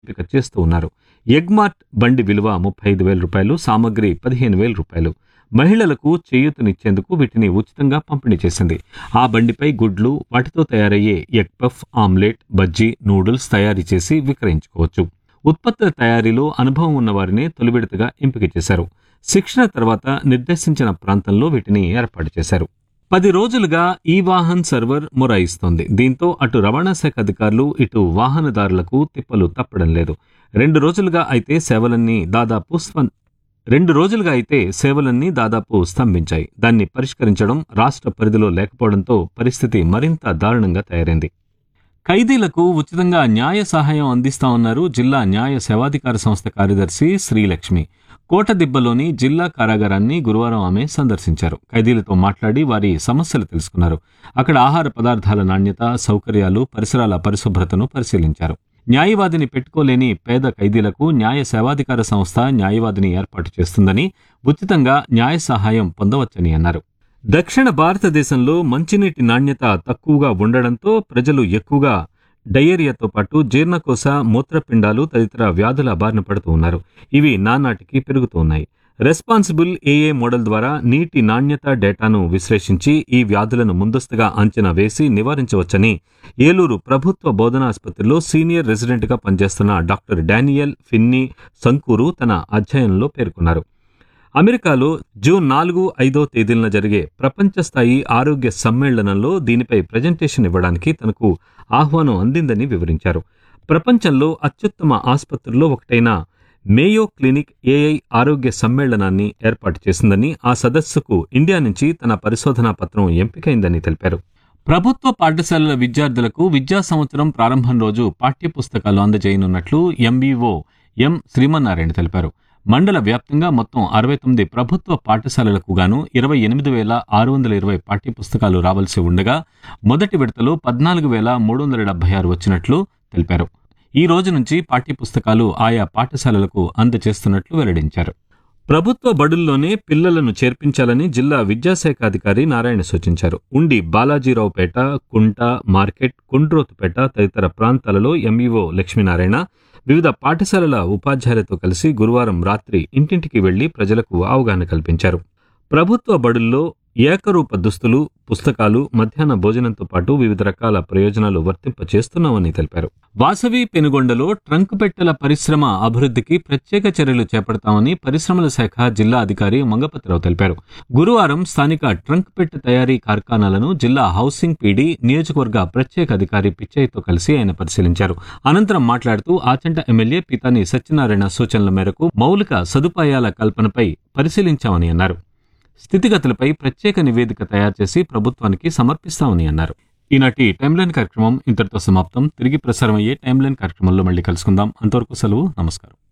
ఎంపిక చేస్తూ ఉన్నారు ఎగ్మార్ట్ బండి విలువ ముప్పై ఐదు వేల రూపాయలు సామగ్రి పదిహేను వేల రూపాయలు మహిళలకు చేయూతనిచ్చేందుకు వీటిని ఉచితంగా పంపిణీ చేసింది ఆ బండిపై గుడ్లు వాటితో తయారయ్యే egg puff omelette bajji noodles తయారీ చేసి విక్రయించుకోవచ్చు ఉత్పత్తుల తయారీలో అనుభవం ఉన్న వారిని తొలి విడతగా ఎంపిక చేశారు శిక్షణ తర్వాత నిర్దేశించిన ప్రాంతంలో వీటిని ఏర్పాటు చేశారు పది రోజులుగా ఈ వాహన్ సర్వర్ మొరాయిస్తోంది దీంతో అటు రవాణా శాఖ అధికారులు ఇటు వాహనదారులకు తిప్పలు తప్పడం లేదు రెండు రోజులుగా అయితే సేవలన్నీ దాదాపు స్పం రెండు రోజులుగా అయితే సేవలన్నీ దాదాపు స్తంభించాయి దాన్ని పరిష్కరించడం రాష్ట్ర పరిధిలో లేకపోవడంతో పరిస్థితి మరింత దారుణంగా తయారైంది ఖైదీలకు ఉచితంగా న్యాయ సహాయం అందిస్తామన్నారు జిల్లా న్యాయ సేవాధికార సంస్థ కార్యదర్శి శ్రీలక్ష్మి కోటదిబ్బలోని జిల్లా కారాగారాన్ని గురువారం ఆమె సందర్శించారు ఖైదీలతో మాట్లాడి వారి సమస్యలు తెలుసుకున్నారు అక్కడ ఆహార పదార్థాల నాణ్యత సౌకర్యాలు పరిసరాల పరిశుభ్రతను పరిశీలించారు న్యాయవాదిని పెట్టుకోలేని పేద ఖైదీలకు న్యాయ సేవాధికార సంస్థ న్యాయవాదిని ఏర్పాటు చేస్తుందని ఉచితంగా న్యాయ సహాయం పొందవచ్చని అన్నారు దక్షిణ భారతదేశంలో మంచినీటి నాణ్యత తక్కువగా ఉండడంతో ప్రజలు ఎక్కువగా డయేరియాతో పాటు జీర్ణకోశ మూత్రపిండాలు తదితర వ్యాధుల బారిన పడుతూ ఉన్నారు ఇవి నానాటికి పెరుగుతూ ఉన్నాయి రెస్పాన్సిబుల్ ఏఏ మోడల్ ద్వారా నీటి నాణ్యత డేటాను విశ్లేషించి ఈ వ్యాధులను ముందస్తుగా అంచనా వేసి నివారించవచ్చని ఏలూరు ప్రభుత్వ బోధనాసుపత్రిలో సీనియర్ రెసిడెంట్గా పనిచేస్తున్న డాక్టర్ డానియల్ ఫిన్నీ సంకూరు తన అధ్యయనంలో పేర్కొన్నారు అమెరికాలో జూన్ నాలుగు ఐదో తేదీన జరిగే ప్రపంచ స్థాయి ఆరోగ్య సమ్మేళనంలో దీనిపై ప్రజెంటేషన్ ఇవ్వడానికి తనకు ఆహ్వానం అందిందని వివరించారు ప్రపంచంలో అత్యుత్తమ ఆసుపత్రుల్లో ఒకటైన మేయో క్లినిక్ ఏఐ ఆరోగ్య సమ్మేళనాన్ని ఏర్పాటు చేసిందని ఆ సదస్సుకు ఇండియా నుంచి తన పరిశోధనా పత్రం ఎంపికైందని తెలిపారు ప్రభుత్వ పాఠశాలల విద్యార్థులకు విద్యా సంవత్సరం ప్రారంభం రోజు పాఠ్యపుస్తకాలు అందజేయనున్నట్లు ఎంబీఓ ఎం శ్రీమన్నారాయణ తెలిపారు మండల వ్యాప్తంగా మొత్తం అరవై తొమ్మిది ప్రభుత్వ పాఠశాలలకు గాను ఇరవై ఎనిమిది వేల ఆరు వందల ఇరవై పాఠ్యపుస్తకాలు రావాల్సి ఉండగా మొదటి విడతలో పద్నాలుగు వేల మూడు వందల డెబ్బై ఆరు వచ్చినట్లు తెలిపారు ఈ రోజు నుంచి పాఠ్యపుస్తకాలు ఆయా పాఠశాలలకు అందజేస్తున్నట్లు వెల్లడించారు ప్రభుత్వ బడుల్లోనే పిల్లలను చేర్పించాలని జిల్లా విద్యాశాఖ అధికారి నారాయణ సూచించారు ఉండి బాలాజీరావుపేట కుంట మార్కెట్ కుండ్రోతుపేట తదితర ప్రాంతాలలో ఎంఈఓ లక్ష్మీనారాయణ వివిధ పాఠశాలల ఉపాధ్యాయులతో కలిసి గురువారం రాత్రి ఇంటింటికి వెళ్లి ప్రజలకు అవగాహన కల్పించారు ప్రభుత్వ బడుల్లో ఏకరూప దుస్తులు పుస్తకాలు మధ్యాహ్న భోజనంతో పాటు వివిధ రకాల ప్రయోజనాలు వర్తింప చేస్తున్నామని తెలిపారు వాసవి పెనుగొండలో ట్రంక్ పెట్టెల పరిశ్రమ అభివృద్ధికి ప్రత్యేక చర్యలు చేపడతామని పరిశ్రమల శాఖ జిల్లా అధికారి మంగపతిరావు తెలిపారు గురువారం స్థానిక ట్రంక్ పెట్టె తయారీ కార్ఖానాలను జిల్లా హౌసింగ్ పీడీ నియోజకవర్గ ప్రత్యేక అధికారి పిచ్చయ్యతో కలిసి ఆయన పరిశీలించారు అనంతరం మాట్లాడుతూ ఆచంట ఎమ్మెల్యే పితాని సత్యనారాయణ సూచనల మేరకు మౌలిక సదుపాయాల కల్పనపై పరిశీలించామని అన్నారు స్థితిగతులపై ప్రత్యేక నివేదిక తయారు చేసి ప్రభుత్వానికి సమర్పిస్తామని అన్నారు ఈనాటి టైమ్లైన్ కార్యక్రమం ఇంతటితో సమాప్తం తిరిగి ప్రసారం అయ్యే టైమ్లైన్ కార్యక్రమంలో మళ్ళీ కలుసుకుందాం అంతవరకు సెలవు నమస్కారం